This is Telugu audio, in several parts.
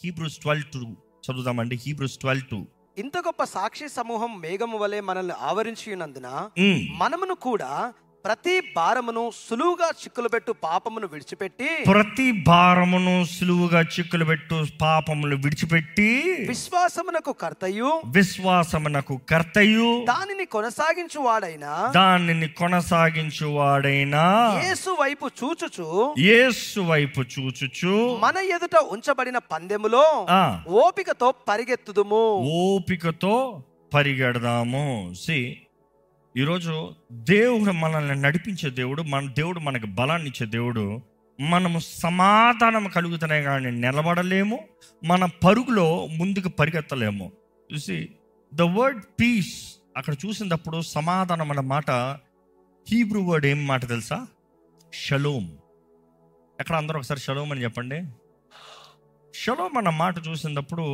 హీబ్రూస్ ట్వెల్వ్ టూ చదువుదామండి హీబ్రూస్ ట్వెల్వ్ టూ ఇంత గొప్ప సాక్షి సమూహం మేఘము వలె మనల్ని ఆవరించి ఉన్నందున ఉమ్. మనమును కూడా ప్రతి భారమును సులువుగా చిక్కులు పెట్టు పాపమును విడిచిపెట్టి ప్రతి భారమును సులువుగా చిక్కులు పెట్టు పాపములు విడిచిపెట్టి విశ్వాసమునకు కర్తయు విశ్వాసమునకు కర్తయు దానిని కొనసాగించు వాడైనా దానిని కొనసాగించువాడైనా యేసు వైపు చూచుచు యేసు వైపు చూచుచు మన ఎదుట ఉంచబడిన పందెములో ఆ, ఓపికతో పరిగెత్తుదుము ఓపికతో పరిగెడదాము సి ఈరోజు దేవుడు మనల్ని నడిపించే దేవుడు మన దేవుడు మనకు బలాన్ని ఇచ్చే దేవుడు మనము సమాధానం కలుగుతున్నాయి కానీ నిలబడలేము మన పరుగులో ముందుకు పరిగెత్తలేము చూసి ద వర్డ్ పీస్ అక్కడ చూసినప్పుడు సమాధానం అన్న మాట హీబ్రూ వర్డ్ ఏం మాట తెలుసా షలోమ్ ఎక్కడ అందరూ ఒకసారి షలోమ్ అని చెప్పండి షలోమ్ అన్న మాట చూసినప్పుడు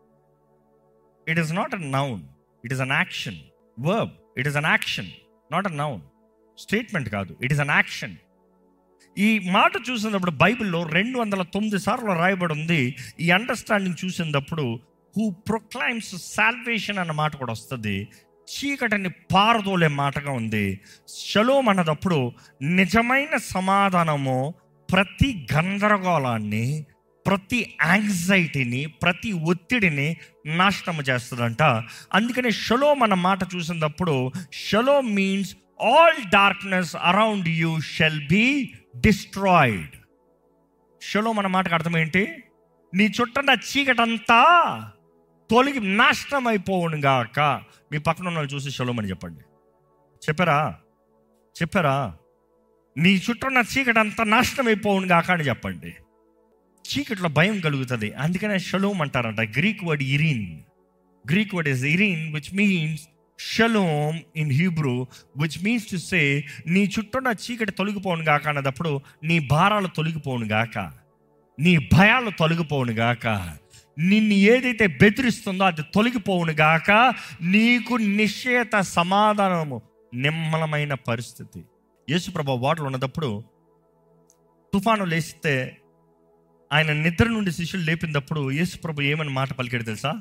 it is not a noun it is an action verb it is an action not a noun statement కాదు ఇట్ ఈస్ అన్ యాక్షన్ ఈ మాట చూసినప్పుడు బైబిల్లో రెండు వందల తొమ్మిది సార్లు రాయబడి ఉంది ఈ అండర్స్టాండింగ్ చూసినప్పుడు హూ ప్రొక్లైమ్స్ సాల్వేషన్ అన్న మాట కూడా వస్తుంది చీకటిని పారదోలే మాటగా ఉంది షలోమ్ అన్నదప్పుడు నిజమైన సమాధానము ప్రతి గందరగోళాన్ని ప్రతి యాంగ్జైటీని ప్రతి ఒత్తిడిని నాశనం చేస్తుందంట అందుకనే షలోమ్ అన్న మాట చూసినప్పుడు shalom means all darkness around you shall be destroyed shalom అన్న మాటకు అర్థం ఏంటి నీ చుట్టన్న చీకటంతా తొలగి నాశనం అయిపోవును గాక మీ పక్కన ఉన్న వాళ్ళు చూసి షలోమ్ అని చెప్పండి చెప్పారా చెప్పారా నీ చుట్టూన్న చీకటంతా నాశనం అయిపోవును గాక అని చెప్పండి చీకట్లో భయం కలుగుతుంది అందుకనే షలోమ్ అంటారంట Greek word eirene Greek word is eirene which means shalom in Hebrew which means to say నీ చుట్టూన్న చీకటి తొలగిపోను గాక అన్నదప్పుడు నీ భారాలు తొలగిపోను గాక నీ భయాలు తొలగిపోను గాక నిన్ను ఏదైతే బెదిరిస్తుందో అది తొలగిపోవును గాక నీకు నిశ్చయత సమాధానము నిమ్మలమైన పరిస్థితి యేసుప్రభ వాటలు ఉన్నప్పుడు తుఫాను లేస్తే ఆయన నిద్ర నుండి శిష్యులు లేపినప్పుడు యేసుప్రభు ఏమని మాట పలికాడు తెలుసా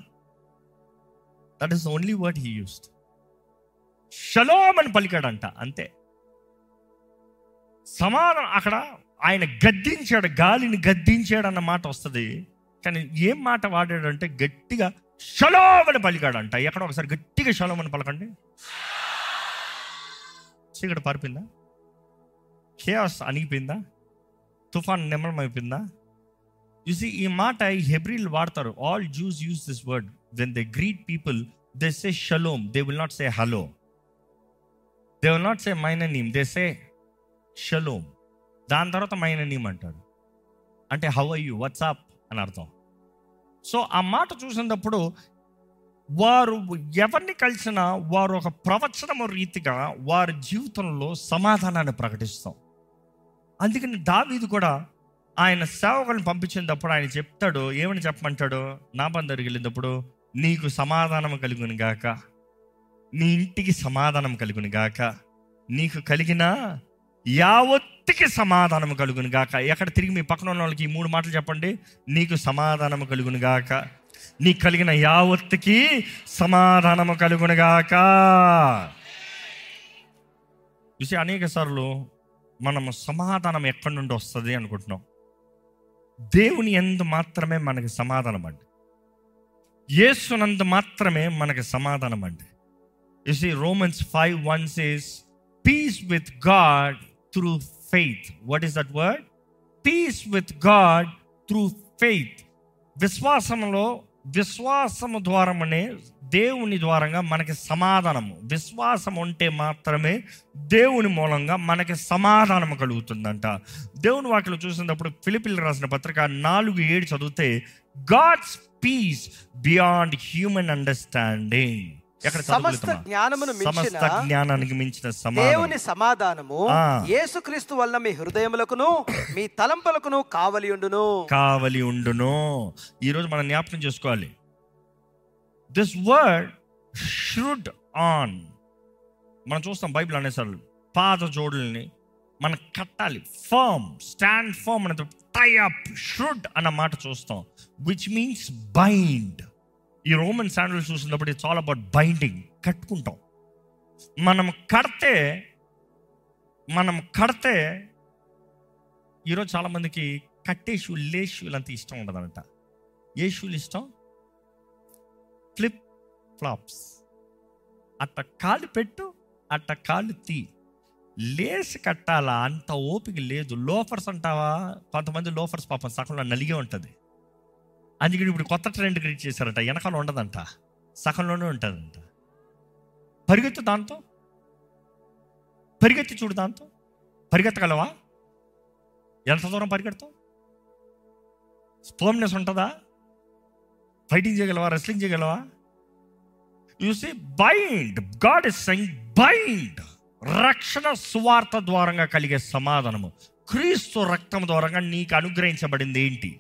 that is only word he used shalom అని పలికాడంట అంతే సమాధానం అక్కడ ఆయన గద్దించాడు గాలిని గద్దించాడు అన్న మాట వస్తుంది కానీ ఏం మాట వాడాడంటే గట్టిగా షలోమ్ అని పలికాడంట ఎక్కడ ఒకసారి గట్టిగా షలోమ్ అని పలకండి చీకటి పారిపోయిందా ఖేయాస్ అణిగిపోయిందా తుఫాన్ నిమ్మలం అయిపోయిందా చూసి ఈ మాట ఈ హెబ్రిల్ వాడతారు all Jews use this word when they greet people they say shalom they will not say hello they will not say my name they say shalom దాని తర్వాత మైన నీమ్ అంటారు అంటే హౌ ఐ యూ వాట్సాప్ అని అర్థం సో ఆ మాట చూసినప్పుడు వారు ఎవరిని కలిసినా వారు ఒక ప్రవచనము రీతిగా వారి జీవితంలో సమాధానాన్ని ప్రకటిస్తాం అందుకని దావీదు కూడా ఆయన సేవకులను పంపించినప్పుడు ఆయన చెప్తాడు ఏమని చెప్పమంటాడు నా బందరికి వెళ్ళినప్పుడు నీకు సమాధానం కలుగును గాక నీ ఇంటికి సమాధానం కలుగును గాక నీకు కలిగిన యావత్తికి సమాధానం కలుగును గాక ఎక్కడ తిరిగి మీ పక్కన ఉన్న వాళ్ళకి ఈ మూడు మాటలు చెప్పండి నీకు సమాధానం కలుగును గాక నీకు కలిగిన యావత్తికి సమాధానము కలుగును గాక చూసి అనేక సార్లు మనము సమాధానం ఎక్కడి నుండి వస్తుంది అనుకుంటున్నాం దేవుని ఎందు మాత్రమే మనకి సమాధానం అండి యేసునందు మాత్రమే మనకి సమాధానం అండి see Romans five one says peace with God through faith what is that word peace with God through faith విశ్వాసంలో విశ్వాసము ద్వారమనే దేవుని ద్వారంగా మనకి సమాధానము విశ్వాసం ఉంటే మాత్రమే దేవుని మూలంగా మనకి సమాధానం కలుగుతుందంట దేవుని వాక్యలో చూసినప్పుడు ఫిలిపిల్ రాసిన పత్రిక నాలుగు ఏడు చదివితే God's peace beyond human understanding ఎక్కడ సమస్త చదువుతామా? జ్ఞానమును సమస్త మించిన జ్ఞానానికి మించిన సమాధానం దేవుని సమాధానము ఆ. యేసుక్రీస్తు వల్ల మీ హృదయములకును మీ తలంపులకును కావలి ఉండును కావలి ఉండును ఈరోజు మనం జ్ఞాపకం చేసుకోవాలి దిస్ వర్డ్ షుడ్ ఆన్ మనం చూస్తాం బైబిల్ అనేసార్లు పాద జోడుల్ని మనం కట్టాలి ఫర్మ్ స్టాండ్ ఫర్మ్ అనేది టై అప్ షుడ్ అన్న మాట చూస్తాం విచ్ మీన్స్ బైండ్ ఈ రోమన్ శాండల్ చూసినప్పుడు ఇట్స్ ఆల్ అబౌట్ బైండింగ్ కట్టుకుంటాం మనం కడితే మనం కడితే ఈరోజు చాలామందికి కట్టే షూ లే షూలు అంత ఇష్టం ఉండదంట ఏ షూలు ఇష్టం ఫ్లిప్ ఫ్లాప్స్ అట్ట కాలు పెట్టు అట్ట కాలు తీ లేసి కట్టాలా అంత ఓపిక లేదు లోఫర్స్ అంటావా కొంతమంది లోఫర్స్ పాపం సగంలో నలిగే ఉంటుంది అందుకని ఇప్పుడు కొత్త ట్రెండ్ క్రియేట్ చేశారంట వెనకాల ఉండదంట సగంలోనే ఉంటుందంట పరిగెత్తు దాంతో పరిగెత్తి చూడు దాంతో పరిగెత్తగలవా ఎంత దూరం పరిగెడతావు స్పోమ్నెస్ ఉంటుందా ఫైటింగ్ చేయగలవా రెస్లింగ్ చేయగలవా you see bind God is saying bind రక్షణ సువార్త ద్వారంగా కలిగే సమాధానము క్రీస్తు రక్తం ద్వారంగా నీకు అనుగ్రహించబడింది ఏంటి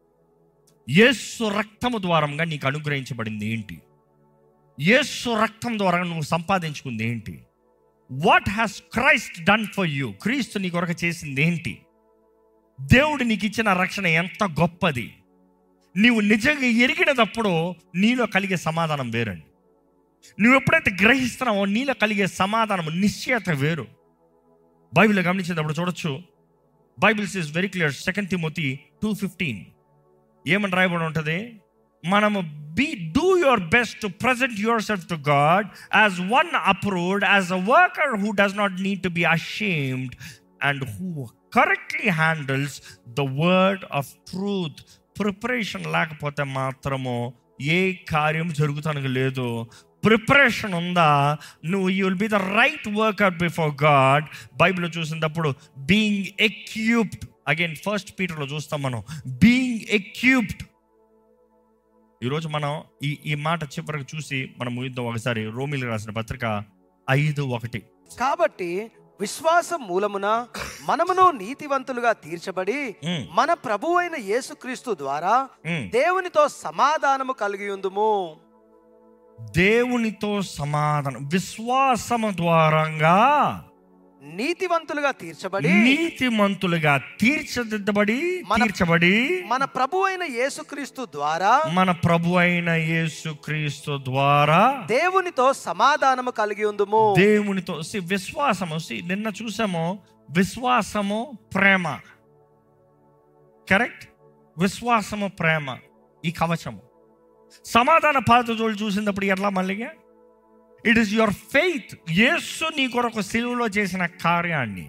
యేసు రక్తము ద్వారంగా నీకు అనుగ్రహించబడింది ఏంటి యేసు రక్తం ద్వారా నువ్వు సంపాదించుకుంది ఏంటి what has Christ done for you క్రీస్తు నీ కొరకు చేసింది ఏంటి దేవుడు నీకు ఇచ్చిన రక్షణ ఎంత గొప్పది నీవు నిజంగా ఎరిగినప్పుడు నీలో కలిగే సమాధానం వేరండి నువ్వు ఎప్పుడైతే గ్రహిస్తున్నావో నీలో కలిగే సమాధానం నిశ్చయత వేరు బైబిల్ గమనించినప్పుడు చూడొచ్చు Bible's is very clear second Timothy two fifteen ఏమని రాయబడి ఉంటుంది మనము be do your best to present yourself to God as one approved as a worker who does not need to be ashamed and who correctly handles the word of truth preparation లేకపోతే మాత్రము ఏ కార్యం జరుగుతానికి లేదు ప్రిపరేషన్ ఉందా నువ్వు you will be the right worker before God బైబిల్లో చూసినప్పుడు బీయింగ్ ఎక్యూప్డ్ అగైన్ ఫస్ట్ పీటర్లో చూస్తాం మనం బీయింగ్ ఎక్యూప్డ్ ఈరోజు మనం ఈ ఈ మాట చివరికి చూసి మనం ముగిద్దాం ఒకసారి రోమిలు రాసిన పత్రిక ఐదు ఒకటి కాబట్టి విశ్వాసం మూలమున మనమును నీతివంతులుగా తీర్చబడి ఉమ్, మన ప్రభు అయిన యేసుక్రీస్తు ద్వారా ఉమ్. దేవునితో సమాధానము కలిగి ఉందుము దేవునితో సమాధానం విశ్వాసము ద్వారంగా నీతివంతులుగా తీర్చబడి నీతిమంతులుగా తీర్చదిద్దబడి మన- తీర్చబడి మన ప్రభు అయిన యేసుక్రీస్తు ద్వారా మన ప్రభు అయిన యేసు క్రీస్తు ద్వారా దేవునితో సమాధానము కలిగి ఉందుము దేవునితో see, విశ్వాసము see, నిన్న చూసాము విశ్వాసము ప్రేమ కరెక్ట్ విశ్వాసము ప్రేమ ఈ కవచము సమాధాన పాదజోళ్ళు చూసినప్పుడు ఎట్లా మళ్ళీగా ఇట్ ఈస్ యువర్ ఫెయిత్ యేసు నీ కొరకు సిలువలో చేసిన కార్యాన్ని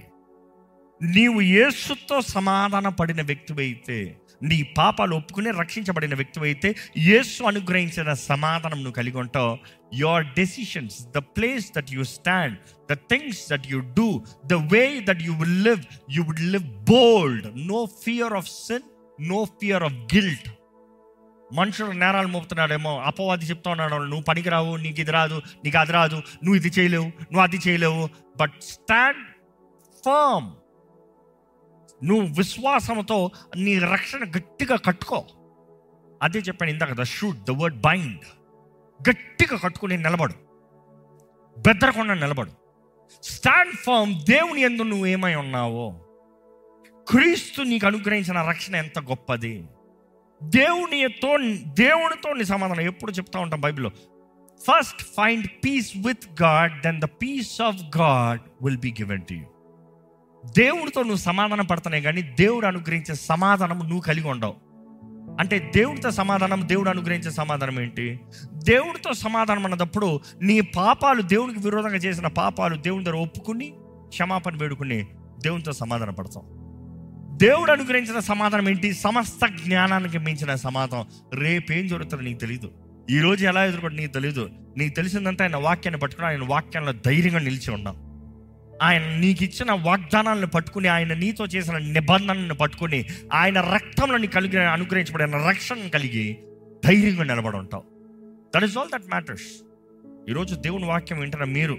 నీవు యేసుతో సమాధాన పడిన వ్యక్తివైతే నీ పాపాలు ఒప్పుకుని రక్షించబడిన వ్యక్తివైతే యేసు అనుగ్రహించిన సమాధానం నువ్వు కలిగి ఉంటావు your decisions the place that you stand the things that you do the way that you will live you would live bold no fear of sin no fear of guilt మనుషులు నేరాలు మోపుతున్నాడేమో అపవాది చెప్తా ఉన్నాడు నువ్వు పనికిరావు నీకు ఇది రాదు నీకు అది రాదు నువ్వు ఇది చేయలేవు నువ్వు అది చేయలేవు బట్ స్టాండ్ ఫర్మ్ నువ్వు విశ్వాసంతో నీ రక్షణ గట్టిగా కట్టుకో అదే చెప్పాను ఇందాక the shoot the word bind గట్టిగా కట్టుకుని నిలబడు బెదరకుండా నిలబడు స్టాండ్ ఫర్మ్ దేవుని ఎందు నువ్వు ఏమై ఉన్నావో క్రీస్తు నీకు అనుగ్రహించిన రక్షణ ఎంత గొప్పది దేవునితో దేవునితో నీ సమాధానం ఎప్పుడు చెప్తా ఉంటాం బైబిల్లో first find peace with God then the peace of God will be given to you దేవుడితో నువ్వు సమాధానం పడుతున్నాయి కానీ దేవుడు అనుగ్రహించే సమాధానం నువ్వు కలిగి ఉండవు అంటే దేవుడితో సమాధానం దేవుడు అనుగ్రహించే సమాధానం ఏంటి దేవుడితో సమాధానం అన్నదప్పుడు నీ పాపాలు దేవునికి విరోధంగా చేసిన పాపాలు దేవుని దగ్గర ఒప్పుకుని క్షమాపణ వేడుకుని దేవునితో సమాధాన పడతాం దేవుడు అనుగ్రహించిన సమాధానం ఏంటి సమస్త జ్ఞానానికి మించిన సమాధానం రేపేం జరుగుతుందో నీకు తెలియదు ఈ రోజు ఎలా ఎదుర్కొంటే నీకు తెలియదు నీకు తెలిసిందంటే ఆయన వాక్యాన్ని పట్టుకుని ఆయన వాక్యంలో ధైర్యంగా నిలిచి ఉన్నాం ఆయన నీకు ఇచ్చిన వాగ్దానాలను పట్టుకుని ఆయన నీతో చేసిన నిబంధనలను పట్టుకుని ఆయన రక్తంలో నీ కలిగి అనుగ్రహించబడిన రక్షణ కలిగి ధైర్యంగా నిలబడి ఉంటావు that is all that matters ఈరోజు దేవుని వాక్యం వింటున్న మీరు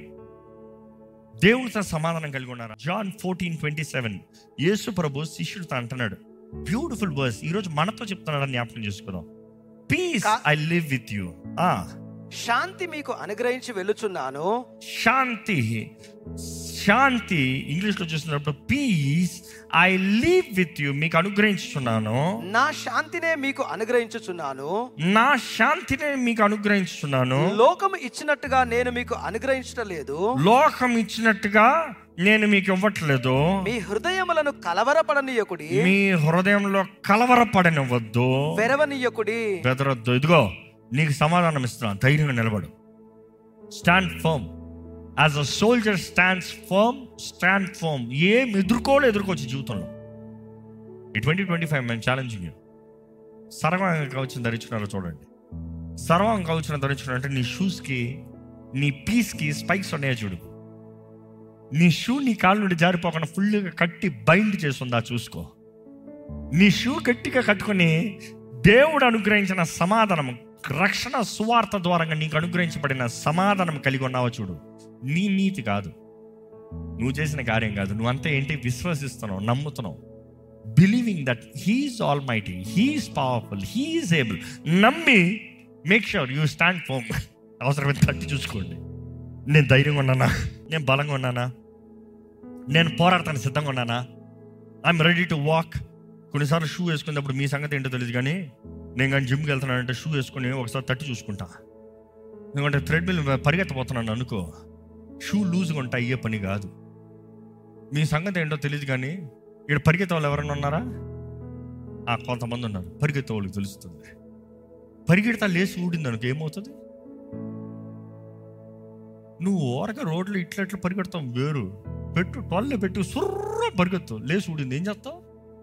దేవునితో సమాధానం కలిగి ఉన్నారా జాన్ ఫోర్టీన్ ట్వంటీ సెవెన్ యేసు ప్రభు శిష్యుడితో అంటున్నాడు బ్యూటిఫుల్ వర్స్ ఈరోజు మనతో చెప్తున్నాడని జ్ఞాపకం చేసుకుందాం పీస్ కా- ఐ లివ్ విత్ యూ శాంతి మీకు అనుగ్రహించి వెళ్ళుచున్నాను శాంతి శాంతి ఇంగ్లీష్లో చూసినప్పుడు peace I leave with you మీకు అనుగ్రహించుచున్నాను నా శాంతినే మీకు అనుగ్రహించుచున్నాను నా శాంతిని మీకు అనుగ్రహించుచున్నాను లోకం ఇచ్చినట్టుగా నేను మీకు అనుగ్రహించటం లేదు లోకం ఇచ్చినట్టుగా నేను మీకు ఇవ్వట్లేదు మీ హృదయములను కలవరపడనీయకుడి మీ హృదయంలో కలవరపడనివ్వద్దు వెరవనీయకుడి బెదరొద్దు ఇదిగో నీకు సమాధానం ఇస్తున్నాను ధైర్యంగా నిలబడు stand firm as a soldier stands firm stand firm ఏం ఎదుర్కోలో ఎదుర్కోవచ్చు జీవితంలో ఈ ట్వంటీ ట్వంటీ ఫైవ్ మేము ఛాలెంజింగ్ సర్వాంగ కవచం ధరించుకున్నారో చూడండి సర్వాంగ కవచం ధరించుకున్నారు అంటే నీ షూస్కి నీ పీస్కి స్పైక్స్ ఉన్నాయో చూడు నీ షూ నీ కాళ్ళ నుండి జారిపోకుండా ఫుల్గా కట్టి బైండ్ చేస్తుందా చూసుకో నీ షూ గట్టిగా కట్టుకొని దేవుడు అనుగ్రహించిన సమాధానం రక్షణ సువార్త ద్వారా నీకు అనుగ్రహించబడిన సమాధానం కలిగి ఉన్నావో చూడు నీ నీతి కాదు నువ్వు చేసిన కార్యం కాదు నువ్వు అంతా ఏంటి విశ్వసిస్తున్నావు నమ్ముతున్నావు believing that he is almighty he is powerful he is able నమ్మి make sure you stand firm అవసరమైతే తట్టి చూసుకోండి నేను ధైర్యంగా ఉన్నానా నేను బలంగా ఉన్నానా నేను పోరాడటానికి సిద్ధంగా ఉన్నానా ఐఎమ్ రెడీ టు వాక్ కొన్నిసార్లు షూ వేసుకున్నప్పుడు మీ సంగతి ఏంటో తెలియదు కానీ నేను కానీ జిమ్కి వెళ్తున్నానంటే షూ వేసుకుని ఒకసారి తట్టి చూసుకుంటా ఎందుకంటే థ్రెడ్ మిల్ పరిగెత్తపోతున్నాను అనుకో షూ లూజ్గా ఉంటా అయ్యే పని కాదు మీ సంగతి ఏంటో తెలియదు కానీ ఇక్కడ పరిగెత్తే వాళ్ళు ఎవరైనా ఉన్నారా ఆ కొంతమంది ఉన్నారు పరిగెత్తే వాళ్ళకి తెలుస్తుంది పరిగెడతా లేచి ఊడింది అనుకో ఏమవుతుంది నువ్వు ఓరగా రోడ్లు ఇట్లా ఇట్లా పరిగెడతాం వేరు పెట్టు టొల్లే పెట్టు సుర్ర పరిగెత్తు లేచి ఊడింది ఏం చేస్తావు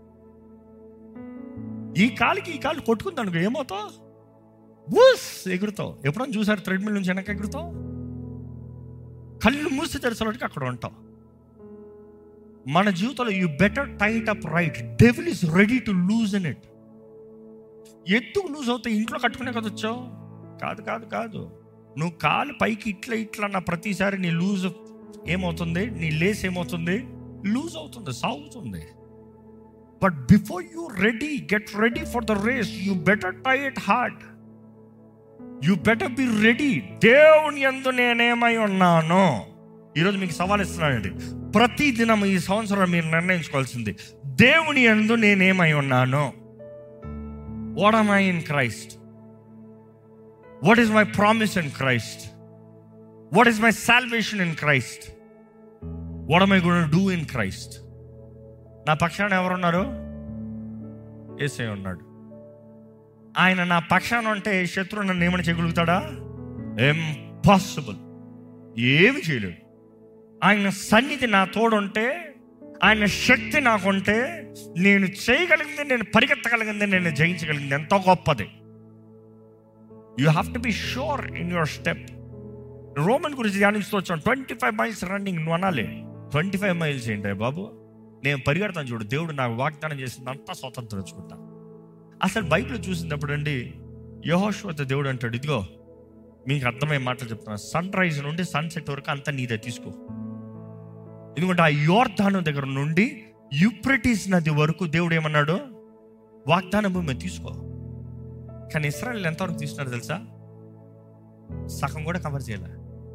ఈ కాలికి ఈ కాలు కొట్టుకుంది అనుకో ఏమవుతావు బూస్ ఎగురుతావు ఎప్పుడైనా చూసారు థ్రెడ్మిల్ నుంచి వెనక ఎగురుతావు కళ్ళు మూసి తెరచడానికి అక్కడ ఉంటావు మన జీవితంలో you better tight up right devil is ready to loosen it ఎందుకు లూజ్ అవుతాయి ఇంట్లో కట్టుకునే కదా వచ్చావు కాదు కాదు కాదు నువ్వు కాలు పైకి ఇట్లా ఇట్లా అన్న ప్రతిసారి నీ లూజ్ ఏమవుతుంది నీ లేస్ ఏమవుతుంది లూజ్ అవుతుంది సాగుతుంది but before you ready get ready for the race you better tie it hard you better be ready దేవుని ఎందు నేనేమై ఉన్నాను ఈరోజు మీకు సవాల్ ఇస్తున్నానండి ప్రతి దినం ఈ సంవత్సరం మీరు నిర్ణయించుకోవాల్సింది దేవుని ఎందు నేనేమై ఉన్నాను what am I in Christ what is my promise in Christ what is my salvation in Christ what I good do in Christ నా పక్షాన ఎవరున్నారు ఏసై ఉన్నాడు ఆయన నా పక్షాన ఉంటే శత్రువు నన్ను ఏమని చేయగలుగుతాడా ఇంపాసిబుల్ ఏమి చేయలేడు ఆయన సన్నిధి నా తోడుంటే ఆయన శక్తి నాకుంటే నేను చేయగలిగింది నేను పరిగెత్తగలిగింది నేను జయించగలిగింది ఎంతో గొప్పది you have to be sure in your step Roman గురించి ధ్యానిస్తూ వచ్చాను ట్వంటీ ఫైవ్ మైల్స్ రన్నింగ్ నువ్వు అనాలి ట్వంటీ ఫైవ్ మైల్స్ ఏంటి బాబు నేను పరిగెడతాను చూడు దేవుడు నాకు వాగ్దానం చేసింది అంతా స్వతంత్రం తెచ్చుకుంటా అసలు బైబిల్ చూసినప్పుడు అండి యహోశ్వత దేవుడు అంటాడు ఇదిగో మీకు అర్థమయ్యే మాటలు చెప్తున్నా సన్ రైజ్ నుండి సన్సెట్ వరకు అంతా నీదే తీసుకో ఎందుకంటే ఆ యోర్ధాను దగ్గర నుండి యుప్రటిస్ నది వరకు దేవుడు ఏమన్నాడు వాగ్దానం భూమి తీసుకో కానీ ఇస్రాయల్ ఎంతవరకు తీసుకున్నారు తెలుసా సగం కూడా కవర్ చేయలే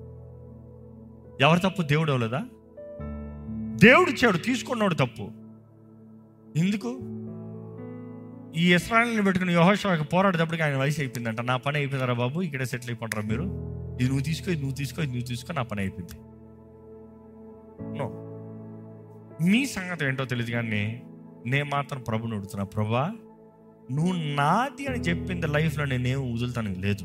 ఎవరు తప్పు దేవుడు అవ్వలేదా దేవుడు ఇచ్చాడు తీసుకున్నాడు తప్పు ఎందుకు ఈ ఇస్రాయల్ని పెట్టుకుని యహోషాకి పోరాడేటప్పటికి ఆయన వయసు అయిపోయిందంట నా పని అయిపోయిందరా బాబు ఇక్కడే సెటిల్ అయిపోంటారా మీరు ఇది నువ్వు తీసుకో ఇది నువ్వు తీసుకో ఇది నువ్వు తీసుకో నా పని అయిపోయింది నో మీ సంగతి ఏంటో తెలియదు కానీ నేను మాత్రం ప్రభుని అడుగుతున్నా ప్రభా నువ్వు నాది అని చెప్పింది లైఫ్లో నేనేం వదులుతాను లేదు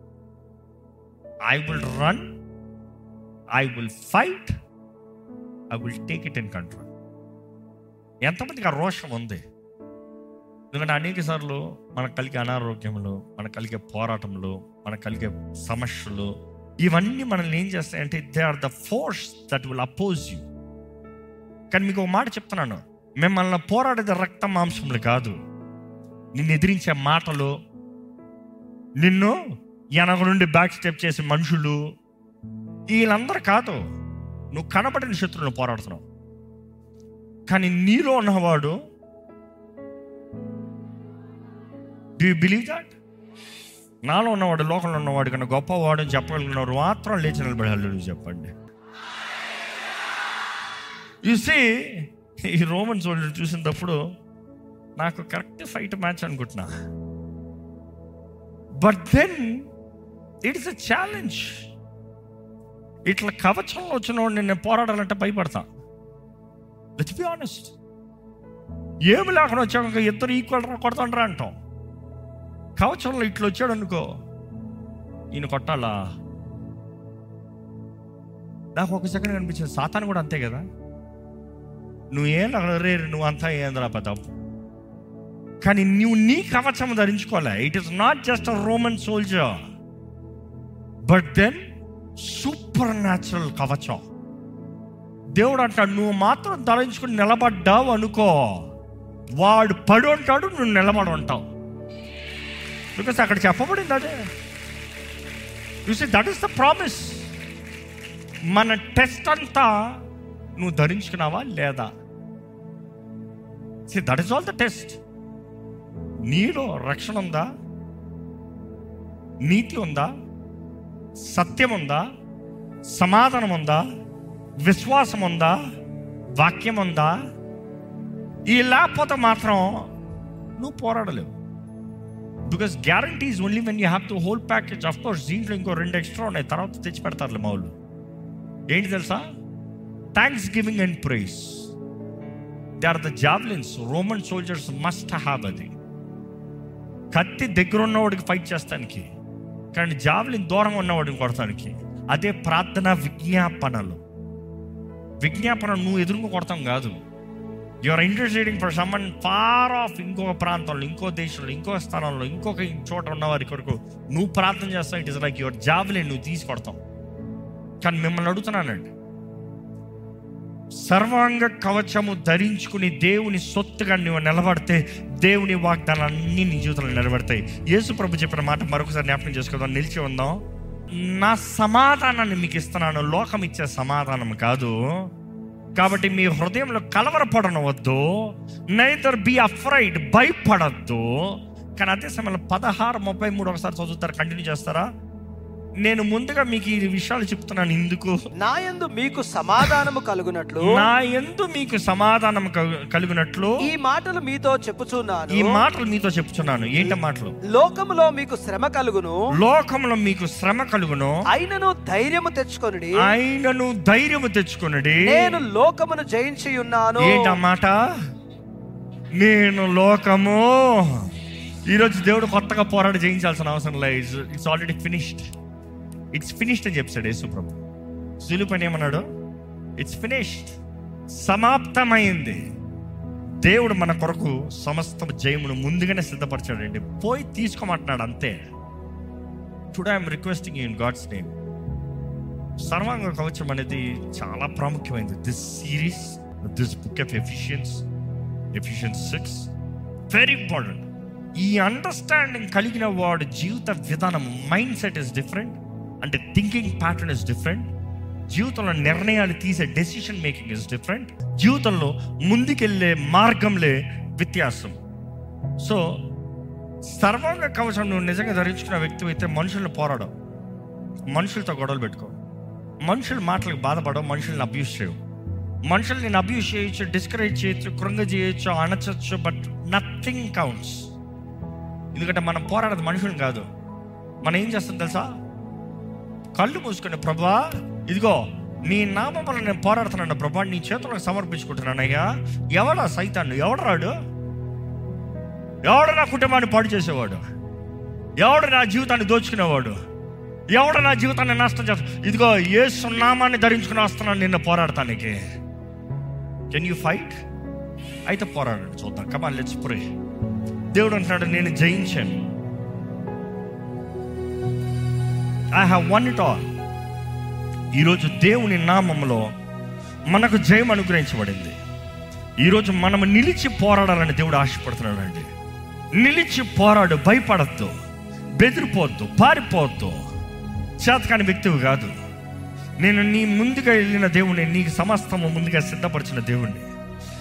I will run I will fight I will take it in control ఎంతమందికి ఆ రోషం ఉంది ఎందుకంటే అనేక సార్లు మనకు కలిగే అనారోగ్యములు మనకు కలిగే పోరాటములు మనకు కలిగే సమస్యలు ఇవన్నీ మనల్ని ఏం చేస్తాయంటే they are the force that will oppose you కానీ మీకు ఒక మాట చెప్తున్నాను మిమ్మల్ని పోరాడేది రక్త మాంసములు కాదు నిన్ను ఎదిరించే మాటలు నిన్ను వెనక నుండి బ్యాక్ స్టెప్ చేసే మనుషులు వీళ్ళందరూ కాదు నువ్వు కనబడిన శత్రువులను పోరాడుతున్నావు కానీ నీలో ఉన్నవాడు డూ యూ బిలీవ్ దాట్ నాలో ఉన్నవాడు లోకంలో ఉన్నవాడు కన్నా గొప్పవాడు అని చెప్పగలిగినవాడు మాత్రం లేచి నిలబడి హల్లు చెప్పండి చూసి ఈ రోమన్ సోల్జర్ చూసినప్పుడు నాకు కరెక్ట్ ఫైట్ మ్యాచ్ అనుకుంటున్నా but then it's a challenge ఇట్లా కవచంలో వచ్చిన వాడిని నేను పోరాడాలంటే భయపడతా లెట్స్ బి ఆనెస్ట్ ఏమి లేకుండా వచ్చాక ఇద్దరు ఈక్వల్ రా కొడతాండ్రా అంటాం కవచంలో ఇట్లా వచ్చాడు అనుకో ఈయన కొట్టాలా నాకు ఒక సెకండ్ కనిపించింది సాతాను కూడా అంతే కదా నువ్వు ఏం రే నువ్వు అంతా ఏంద్రా పెద్ద కానీ నువ్వు నీ కవచం ధరించుకోలే it is not just a Roman soldier but then supernatural కవచం దేవుడు అంటాడు నువ్వు మాత్రం ధరించుకుని నిలబడ్డావు అనుకో వాడు పడి ఉంటాడు నువ్వు నిలబడి ఉంటావు బికాస్ అక్కడ చెప్పబడింది అదే చూసి దట్ ఈస్ ద ప్రామిస్ మన టెస్ట్ అంతా నువ్వు ధరించుకున్నావా లేదా see that is all the test నీలో రక్షణ ఉందా నీతి ఉందా సత్యం ఉందా సమాధానం ఉందా విశ్వాసం ఉందా వాక్యం ఉందా ఈ లేకపోతే మాత్రం నువ్వు పోరాడలేవు because guarantees only when you have to whole package of course దీంట్లో ఇంకో రెండు ఎక్స్ట్రా ఉన్నాయి తర్వాత తెచ్చి పెడతారులే మావులు ఏంటి తెలుసా thanksgiving and praise they are the javelins Roman soldiers must have అది కత్తి దగ్గర ఉన్నవాడికి ఫైట్ చేస్తానికి కానీ జావ్లిన్ దూరం ఉన్నవాడిని కొడతానికి అదే ప్రార్థన విజ్ఞాపనలు విజ్ఞాపన నువ్వు ఎదురుగా కొడతాం కాదు you are interceding for someone far off ఇంకొక ప్రాంతంలో ఇంకో దేశంలో ఇంకో స్థలంలో ఇంకొక చోట ఉన్న వారి కొరకు నువ్వు ప్రార్థన చేస్తావు it is like your javelin నువ్వు తీసి కొడతావు కానీ మిమ్మల్ని అడుగుతున్నానండి సర్వాంగ కవచము ధరించుకుని దేవుని సొత్తుగా నువ్వు నిలబడితే దేవుని వాగ్దానాలన్నీ నీ జీవితంలో నిలబడతాయి యేసు ప్రభు చెప్పిన మాట మరొకసారి జ్ఞాపకం చేసుకుందాం నిలిచి ఉందాం నా సమాధానాన్ని మీకు ఇస్తున్నాను లోకం ఇచ్చే సమాధానం కాదు కాబట్టి మీ హృదయంలో కలవరపడనవద్దు నైదర్ బి అఫ్రైడ్ భయపడద్దు కానీ అదే సమయంలో పదహారు ముప్పై మూడు ఒకసారి చదువుతారు కంటిన్యూ చేస్తారా నేను ముందుగా మీకు ఈ విషయాలు చెప్తున్నాను ఇందుకు నా యందు మీకు సమాధానము కలుగునట్లు నా ఎందు మీకు సమాధానం కలు- కలుగునట్లు ఈ మాటలు మీతో చెప్పుచున్నాను ఈ మాటలు మీతో చెప్తున్నాను ఏంట మాటలు లోకములో మీకు శ్రమ కలుగును లోకంలో మీకు శ్రమ కలుగును అయినను ధైర్యము తెచ్చుకొనుడి ఆయనను ధైర్యము తెచ్చుకునడి నేను లోకమును జయించి ఉన్నాను ఏంట మాట నేను లోకము ఈరోజు దేవుడు కొత్తగా పోరాడి జయించాల్సిన అవసరం లేదు it's it's already finished it's finished అని చెప్పాడు యేసు ప్రభు సులువు పని ఏమన్నాడు ఇట్స్ ఫినిష్డ్ సమాప్తమైంది దేవుడు మన కొరకు సమస్త జయమును ముందుగానే సిద్ధపరచాడండి పోయి తీసుకోమంటున్నాడు అంతే today I'm requesting in God's name సర్వాంగ కవచం అనేది చాలా ప్రాముఖ్యమైనది this series this book of Ephesians Ephesians six very important ఈ అండర్స్టాండింగ్ కలిగిన వాడు జీవిత విధానం మైండ్ సెట్ ఇస్ డిఫరెంట్ అంటే థింకింగ్ ప్యాటర్న్ ఇస్ డిఫరెంట్ జీవితంలో నిర్ణయాలు తీసే డెసిషన్ మేకింగ్ ఇస్ డిఫరెంట్ జీవితంలో ముందుకెళ్ళే మార్గంలే వ్యత్యాసం సో సర్వాంగ కవచం నువ్వు నిజంగా ధరించుకున్న వ్యక్తి అయితే మనుషులను పోరాడవు మనుషులతో గొడవలు పెట్టుకో మనుషుల మాటలకు బాధపడవు మనుషుల్ని అబ్యూస్ చేయవు మనుషుల్ని నేను అబ్యూస్ చేయొచ్చు డిస్కరేజ్ చేయొచ్చు కృంగ చేయొచ్చు అణచచ్చు బట్ నథింగ్ కౌంట్స్ ఎందుకంటే మనం పోరాడదు మనుషులు కాదు మనం ఏం చేస్తాం తెలుసా కళ్ళు మూసుకుని ప్రభా ఇదిగో నీ నామం వల్ల నేను పోరాడుతున్నాను ప్రభా నీ చేతులకు సమర్పించుకుంటున్నానయ్యా ఎవడా సైతాన్ని ఎవడరాడు ఎవడు నా కుటుంబాన్ని పాడు చేసేవాడు ఎవడు నా జీవితాన్ని దోచుకునేవాడు ఎవడు నా జీవితాన్ని నష్టం చేస్తా ఇదిగో ఏ సున్నామాన్ని ధరించుకుని వస్తున్నాను నిన్న పోరాడటానికి కెన్ యూ ఫైట్ అయితే పోరాడండి చూద్దాం కమాన్ లెట్స్ ప్రే దేవుడు అంటున్నాడు నేను జయించాను I have won it all ఈరోజు దేవుని నామంలో మనకు జయం అనుగ్రహించబడింది ఈరోజు మనం నిలిచి పోరాడాలని దేవుడు ఆశపడుతున్నాడు అండి నిలిచి పోరాడు భయపడద్దు బెదిరిపోవద్దు పారిపోవద్దు చేతకాని వ్యక్తివి కాదు నేను నీ ముందుగా వెళ్ళిన దేవుని నీకు సమస్తము ముందుగా సిద్ధపరిచిన దేవుణ్ణి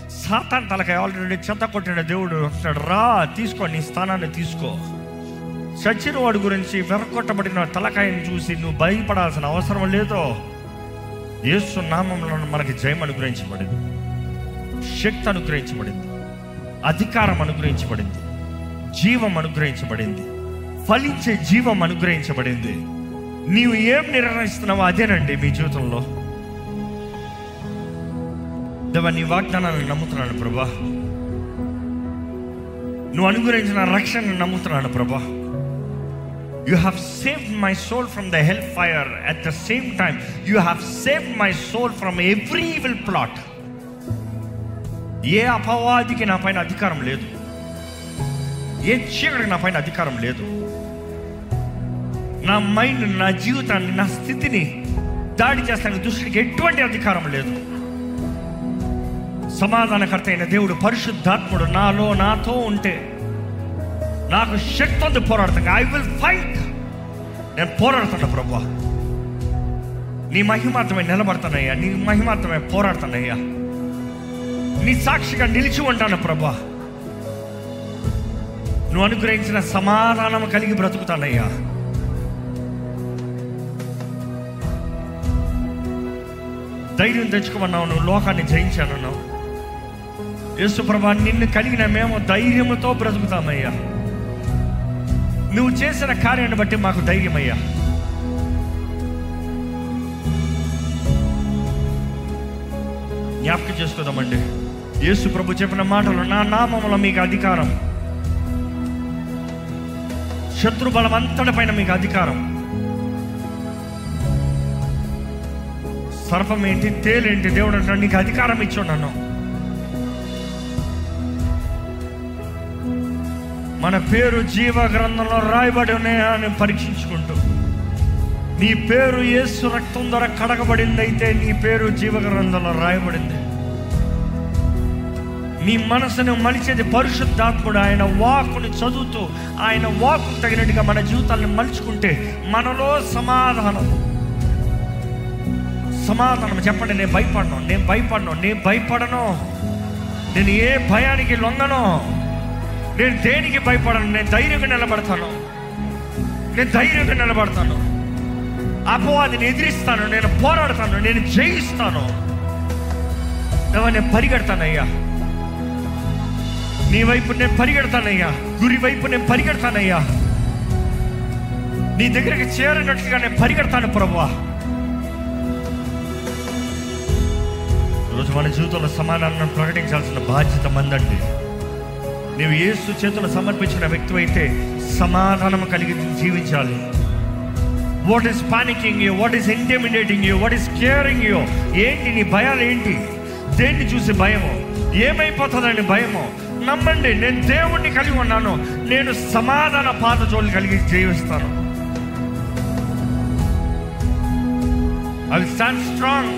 సాతాన్ తలకాయ ఆల్రెడీ చెత్త కొట్టిన దేవుడు అంటున్నాడు రా తీసుకో నీ స్థానాన్ని తీసుకో చచ్చిన వాడి గురించి వెరకొట్టబడిన తలకాయని చూసి నువ్వు భయపడాల్సిన అవసరం లేదో యేసు నామంలో మనకి జయం అనుగ్రహించబడింది శక్తి అనుగ్రహించబడింది అధికారం అనుగ్రహించబడింది జీవం అనుగ్రహించబడింది ఫలించే జీవం అనుగ్రహించబడింది నీవు ఏం నిర్ణయిస్తున్నావో అదేనండి మీ జీవితంలో దేవా నీ వాగ్దానాలను నమ్ముతున్నాను ప్రభా నువ్వు అనుగ్రహించిన రక్షణను నమ్ముతున్నాను ప్రభా you have save my soul from the hell fire at the same time you have save my soul from every evil plot ఏ అపవాదికి నా పైన అధికారం లేదు ఏ చీకటికి నా పైన అధికారం లేదు నా మైండ్ నా జీవితాన్ని నా స్థితిని దాడి చేస్తానికి దుష్టికి ఎటువంటి అధికారం లేదు సమాధానకర్త అయిన దేవుడు పరిశుద్ధాత్ముడు నాలో నాతో ఉంటే నాకు శక్తి ఉంది పోరాడుతాను ఐ విల్ ఫైట్ నేను పోరాడుతున్నా ప్రభా నీ మహిమాత్రమే నిలబడతానయ్యా నీ మహిమాత్రమే పోరాడుతానయ్యా నీ సాక్షిగా నిలిచి ఉంటాను ప్రభా నువ్వు అనుగ్రహించిన సమాధానం కలిగి బ్రతుకుతానయ్యా ధైర్యం తెచ్చుకోమన్నావు నువ్వు లోకాన్ని జయించానన్నావు యేసు ప్రభా నిన్ను కలిగిన మేము ధైర్యముతో బ్రతుకుతామయ్యా నువ్వు చేసిన కార్యాన్ని బట్టి మాకు ధైర్యమయ్యా జ్ఞాపకం చేసుకుందామండి యేసు ప్రభు చెప్పిన మాటలు నా నామములో మీకు అధికారం శత్రు బలం అంతటి పైన మీకు అధికారం సర్పం ఏంటి తేలేంటి దేవుడు అంటాడు నీకు అధికారం ఇచ్చాడు నన్ను మన పేరు జీవ గ్రంథంలో రాయబడి ఉన్నాయా అని పరీక్షించుకుంటూ నీ పేరు యేసు రక్తం ద్వారా కడగబడింది అయితే నీ పేరు జీవ గ్రంథంలో రాయబడింది నీ మనసును మలిచేది పరిశుద్ధాత్ముడు ఆయన వాకుని చదువుతూ ఆయన వాకు తగినట్టుగా మన జీవితాన్ని మలుచుకుంటే మనలో సమాధానం సమాధానం చెప్పండి నేను భయపడను నేను భయపడను నేను భయపడను నేను ఏ భయానికి లొంగను నేను దేనికి భయపడను నేను ధైర్యంగా నిలబడతాను నేను ధైర్యంగా నిలబడతాను అపవాదిని ఎదిరిస్తాను నేను పోరాడతాను నేను జయిస్తాను దేవా, నేను పరిగెడతానయ్యా నీ వైపు నేను పరిగెడతానయ్యా గురి వైపు నేను పరిగెడతానయ్యా నీ దగ్గరికి చేరినట్లుగా నేను పరిగెడతాను ప్రభువా ఈరోజు మన జీవితంలో సమాధానం ప్రకటించాల్సిన బాధ్యత మందండి నీవు యేసు చేతులు సమర్పించిన వ్యక్తి అయితే సమాధానం కలిగి జీవించాలి what is panicking you what is intimidating you what is scaring you ఏంటి నీ భయాలు ఏంటి దేన్ని చూసి భయము ఏమైపోతుందని భయము నమ్మండి నేను దేవుణ్ణి కలిగి ఉన్నాను నేను సమాధాన పాత జోలు కలిగి జీవిస్తాను ఐ స్టాండ్ స్ట్రాంగ్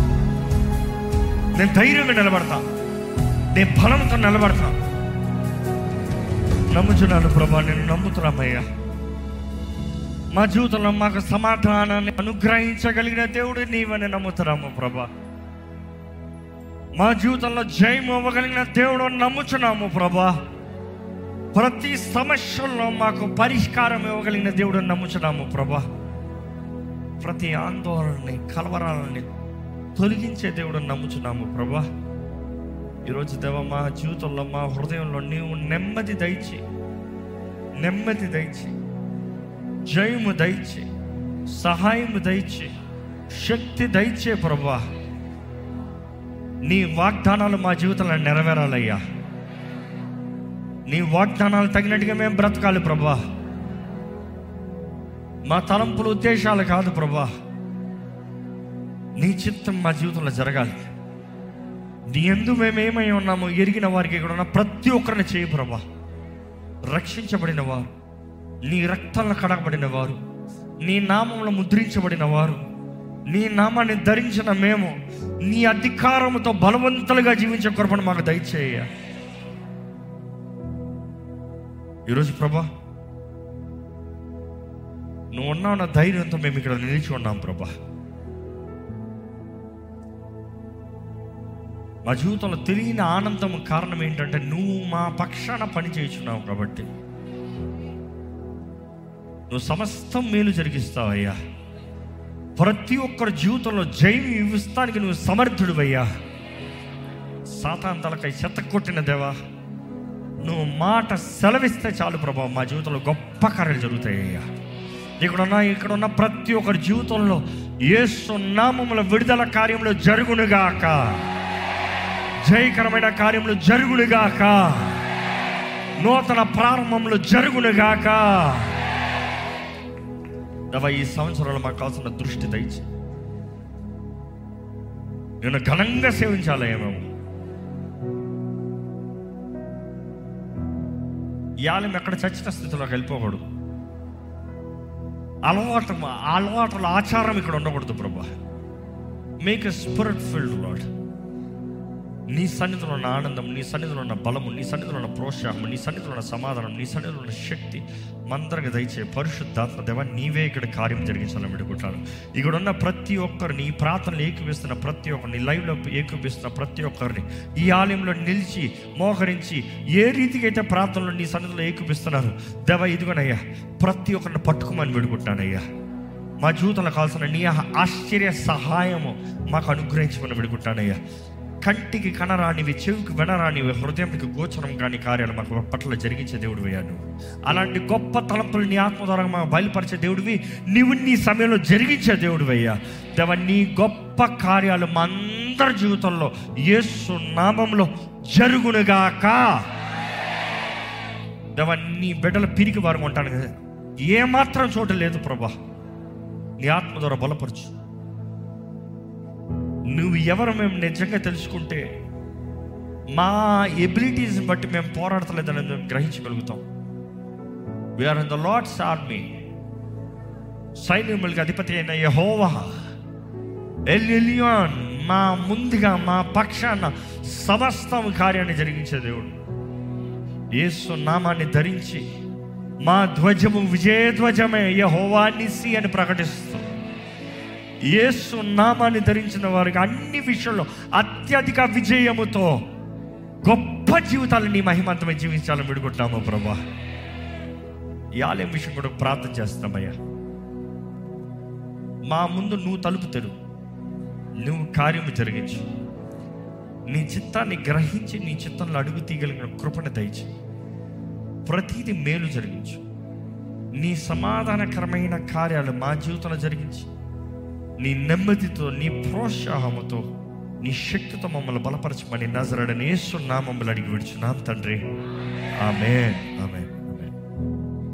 నేను ధైర్యంగా నిలబడతా నేను బలంతో నిలబడతా నమ్ముచున్నాను ప్రభా నేను నమ్ముతున్నామయ్యా మా జీవితంలో మాకు సమాధానాన్ని అనుగ్రహించగలిగిన దేవుడు నీవని నమ్ముతున్నాము ప్రభా మా జీవితంలో జయం ఇవ్వగలిగిన దేవుడు నమ్ముచున్నాము ప్రభా ప్రతి సమస్యల్లో మాకు పరిష్కారం ఇవ్వగలిగిన దేవుడు నమ్ముచున్నాము ప్రభా ప్రతి ఆందోళనని కలవరాలని తొలగించే దేవుడు నమ్ముచున్నాము ప్రభా ఈరోజు దేవ మా జీవితంలో మా హృదయంలో నీవు నెమ్మది దయచి నెమ్మది దయచి జయము దయచి సహాయము దయచి శక్తి దయచే ప్రభా నీ వాగ్దానాలు మా జీవితంలో నెరవేరాలయ్యా నీ వాగ్దానాలు తగినట్టుగా మేము బ్రతకాలి ప్రభా మా తలంపుల ఉద్దేశాలు కాదు ప్రభా నీ చిత్తం మా జీవితంలో జరగాలి నీ ఎందు మేమేమై ఉన్నామో ఎరిగిన వారికి ఇక్కడ ఉన్న ప్రతి ఒక్కరిని చేయి ప్రభా రక్షించబడిన వారు నీ రక్తంలో కడగబడిన వారు నీ నామంలో ముద్రించబడిన వారు నీ నామాన్ని ధరించిన మేము నీ అధికారముతో బలవంతులుగా జీవించే కృపను మాకు దయచేయ ఈరోజు ప్రభా నువ్వు ఉన్నావు నా ధైర్యంతో మేము ఇక్కడ నిలిచి ఉన్నాం ప్రభా మా జీవితంలో తెలియని ఆనందం కారణం ఏంటంటే నువ్వు మా పక్షాన పని చేయించున్నావు కాబట్టి నువ్వు సమస్తం మేలు జరిగిస్తావయ్యా ప్రతి ఒక్కరి జీవితంలో జయం ఇవ్వడానికి నువ్వు సమర్థుడివయ్యా సాతాన్ తలకై చెత్త కొట్టిన దేవా నువ్వు మాట సెలవిస్తే చాలు ప్రభా మా జీవితంలో గొప్ప కార్యాలు జరుగుతాయ్యా ఇక్కడున్న ఇక్కడున్న ప్రతి ఒక్కరి జీవితంలో యేసు నామముల విడుదల కార్యంలో జరుగునుగాక జయకరమైన కార్యములు జరుగునుగాక నూతన ప్రారంభములు జరుగునుగాక దవ ఈ సంవత్సరంలో మాకు కావాల్సిన దృష్టి దయచి నేను ఘనంగా సేవించాలయ్యా మేము ఇవాళ ఎక్కడ చచ్చిన స్థితిలోకి వెళ్ళిపోకూడదు అలవాటు అలవాటుల ఆచారం ఇక్కడ ఉండకూడదు ప్రభా make a spirit filled lad నీ సన్నిధిలో ఉన్న ఆనందం నీ సన్నిధిలో ఉన్న బలము నీ సన్నిధిలో ఉన్న ప్రోత్సాహం నీ సన్నిధిలో ఉన్న సమాధానం నీ సన్నిధిలో ఉన్న శక్తి మందరికి దయచే పరిశుద్ధాత్మ దేవ నీవే ఇక్కడ కార్యం జరిగించాలని విడుకుంటాను ఇక్కడ ఉన్న ప్రతి ఒక్కరిని ఈ ప్రార్థనలు ఏకీపిస్తున్న ప్రతి ఒక్కరిని లైవ్లో ఏకీపిస్తున్న ప్రతి ఒక్కరిని ఈ ఆలయంలో నిలిచి మోకరించి ఏ రీతికి అయితే ప్రార్థనలు నీ సన్నిధిలో ఏకీపిస్తున్నారు దేవ ఇదిగోనయ్యా ప్రతి ఒక్కరిని పట్టుకోమని విడుకుంటానయ్యా మా జీవితంలో కావాల్సిన నీ ఆశ్చర్య సహాయము మాకు అనుగ్రహించమని విడుకుంటానయ్యా కంటికి కనరానివి చెవికి వినరానివి హృదయంకి గోచరం కాని కార్యాలు మాకు పట్ల జరిగించే దేవుడు నువ్వు అలాంటి గొప్ప తలంపులు నీ ఆత్మ ద్వారా మాకు బయలుపరిచే దేవుడివి నీవు నీ సమయంలో జరిగించే దేవుడు అయ్యా దేవ నీ గొప్ప కార్యాలు మా అందరి జీవితంలో యేసు నామంలో జరుగునుగాక దేవ నీ బిడ్డల పిరికి వారు ఉంటాను కదా ఏమాత్రం చోటు లేదు ప్రభా నీ ఆత్మ ద్వారా బలపరచు నువ్వు ఎవరు మేము నిజంగా తెలుసుకుంటే మా ఎబిలిటీస్ని బట్టి మేము పోరాడతలేదని మేము గ్రహించగలుగుతాం we're in the Lord's army సైన్యములకి అధిపతి అయిన యహోవా ఎల్లియాన్ మా ముందుగా మా పక్షాన సమస్తం కార్యాన్ని జరిగించే దేవుడు యేసు నామాన్ని ధరించి మా ధ్వజము విజయధ్వజమే యహోవా నిసి అని ప్రకటిస్తూ యేసు నామాన్ని ధరించిన వారికి అన్ని విషయంలో అత్యధిక విజయముతో గొప్ప జీవితాలు నీ మహిమంతమే జీవించాలని విడుకుంటున్నాము ప్రభా ఈ ఆలయం విషయం కూడా ప్రార్థన చేస్తామయ్యా మా ముందు నువ్వు తలుపు తెరువు నువ్వు కార్యము జరిగించు నీ చిత్తాన్ని గ్రహించి నీ చిత్తంలో అడుగు తీయగలిగిన కృపణ దయచి ప్రతిదీ మేలు జరిగించు నీ సమాధానకరమైన కార్యాలు మా జీవితంలో జరిగించి నీ నెమ్మదితో నీ ప్రోత్సాహముతో నీ శక్తితో మమ్మల్ని బలపరచమని నజరడని యేసు నామమ్మలు అడిగి విడుచున్నాం తండ్రి ఆమె ఆమె